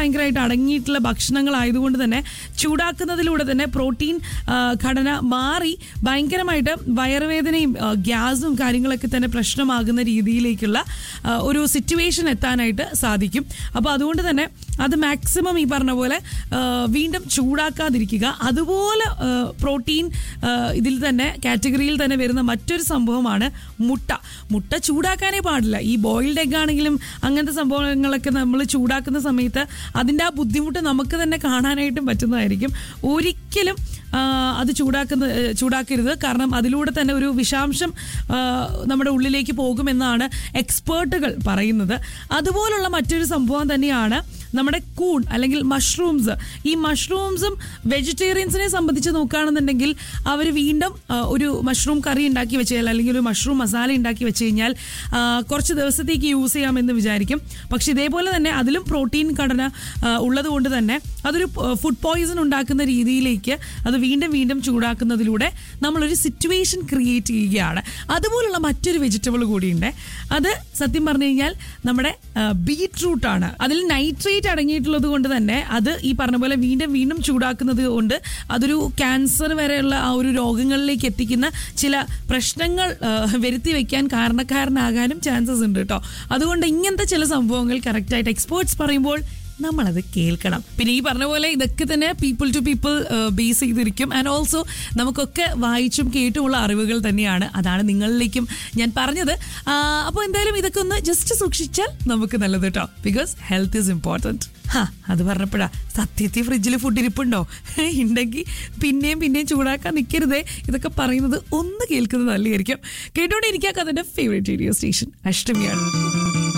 ഭയങ്കരമായിട്ട് അടങ്ങിയിട്ടുള്ള ഭക്ഷണങ്ങളായതുകൊണ്ട് തന്നെ ചൂടാക്കുന്നതിലൂടെ തന്നെ പ്രോട്ടീൻ ആ, ഘടന മാറി ഭയങ്കരമായിട്ട് വയറുവേദനയും ആ, ഗ്യാസും കാര്യങ്ങളൊക്കെ തന്നെ പ്രശ്നമാകുന്ന രീതിയിലേക്കുള്ള ആ, ഒരു സിറ്റുവേഷൻ എത്താനായിട്ട് സാധിക്കും അപ്പോൾ അതുകൊണ്ട് തന്നെ അത് മാക്സിമം ഈ പറഞ്ഞ പോലെ ആ, വീണ്ടും ചൂടാക്കാതിരിക്കുക അതുപോലെ ആ, പ്രോട്ടീൻ ആ, ഇതിൽ തന്നെ കാറ്റഗറിയിൽ തന്നെ വരുന്ന മറ്റൊരു സംഭവമാണ് മുട്ട മുട്ട ചൂടാക്കാനേ പാടില്ല ഈ ബോയിൽഡ് എഗ് ആണെങ്കിലും അങ്ങനത്തെ സംഭവങ്ങളൊക്കെ നമ്മൾ ചൂടാക്കുന്ന സമയത്ത് അതിൻ്റെ ആ ബുദ്ധിമുട്ട് നമുക്ക് തന്നെ കാണാനായിട്ടും പറ്റുന്നതായിരിക്കും ഒരിക്കലും ആ, അത് ചൂടാക്കുന്ന ഏ, ചൂടാക്കരുത് കാരണം അതിലൂടെ തന്നെ ഒരു വിഷാംശം ആ, നമ്മുടെ ഉള്ളിലേക്ക് പോകുമെന്നാണ് എക്സ്പേർട്ടുകൾ പറയുന്നത് അതുപോലുള്ള മറ്റൊരു സംഭവം തന്നെയാണ് നമ്മുടെ കൂൺ അല്ലെങ്കിൽ മഷ്റൂംസ് ഈ മഷ്റൂംസും വെജിറ്റേറിയൻസിനെ സംബന്ധിച്ച് നോക്കുകയാണെന്നുണ്ടെങ്കിൽ അവർ വീണ്ടും ആ, ഒരു മഷ്റൂം കറി ഉണ്ടാക്കി വെച്ച് കഴിഞ്ഞാൽ അല്ലെങ്കിൽ ഒരു മഷ്റൂം മസാല ഉണ്ടാക്കി വെച്ച് കഴിഞ്ഞാൽ ആ, കുറച്ച് ദിവസത്തേക്ക് യൂസ് ചെയ്യാമെന്ന് വിചാരിക്കും പക്ഷെ ഇതേപോലെ തന്നെ അതിലും പ്രോട്ടീൻ ഘടന ആ, ഉള്ളത് കൊണ്ട് തന്നെ അതൊരു ഫുഡ് പോയിസൺ ഉണ്ടാക്കുന്ന രീതിയിലേക്ക് അത് വീണ്ടും വീണ്ടും ചൂടാക്കുന്നതിലൂടെ നമ്മളൊരു സിറ്റുവേഷൻ ക്രിയേറ്റ് ചെയ്യുകയാണ് അതുപോലുള്ള മറ്റൊരു വെജിറ്റബിൾ കൂടിയുണ്ട് അത് സത്യം പറഞ്ഞു കഴിഞ്ഞാൽ നമ്മുടെ ബീട്രൂട്ട് ആണ് അതിൽ നൈട്രേറ്റ് അടങ്ങിയിട്ടുള്ളത് കൊണ്ട് തന്നെ അത് ഈ പറഞ്ഞ പോലെ വീണ്ടും വീണ്ടും ചൂടാക്കുന്നത് കൊണ്ട് അതൊരു ക്യാൻസർ വരെയുള്ള ആ ഒരു രോഗങ്ങളിലേക്ക് എത്തിക്കുന്ന ചില പ്രശ്നങ്ങൾ ആ, വരുത്തി വെക്കാൻ കാരണക്കാരനാകാനും ചാൻസസ് ഉണ്ട് കേട്ടോ അതുകൊണ്ട് ഇങ്ങനത്തെ ചില സംഭവങ്ങൾ കറക്റ്റായിട്ട് എക്സ്പേർട്സ് പറയുമ്പോൾ നമ്മളത് കേൾക്കണം പിന്നെ ഈ പറഞ്ഞ പോലെ ഇതൊക്കെ തന്നെ പീപ്പിൾ ടു പീപ്പിൾ ബേസ് ചെയ്തിരിക്കും ആൻഡ് ഓൾസോ നമുക്കൊക്കെ വായിച്ചും കേട്ടുമുള്ള അറിവുകൾ തന്നെയാണ് അതാണ് നിങ്ങളിലേക്കും ഞാൻ പറഞ്ഞത് അപ്പോൾ എന്തായാലും ഇതൊക്കെ ഒന്ന് ജസ്റ്റ് സൂക്ഷിച്ചാൽ നമുക്ക് നല്ലത് കേട്ടോ ബിക്കോസ് ഹെൽത്ത് ഈസ് ഇമ്പോർട്ടൻറ്റ് ഹാ അത് പറഞ്ഞപ്പോഴാ സത്യത്തിൽ ഫ്രിഡ്ജിൽ ഫുഡ് ഇരിപ്പുണ്ടോ ഉണ്ടെങ്കിൽ പിന്നെയും പിന്നെയും ചൂടാക്കാൻ നിൽക്കരുതേ ഇതൊക്കെ പറയുന്നത് ഒന്ന് കേൾക്കുന്നത് നല്ലതായിരിക്കും കേട്ടോണ്ടിരിക്കുക അതിന്റെ ഫേവറേറ്റ് റേഡിയോ സ്റ്റേഷൻ അഷ്ടമിയാണ്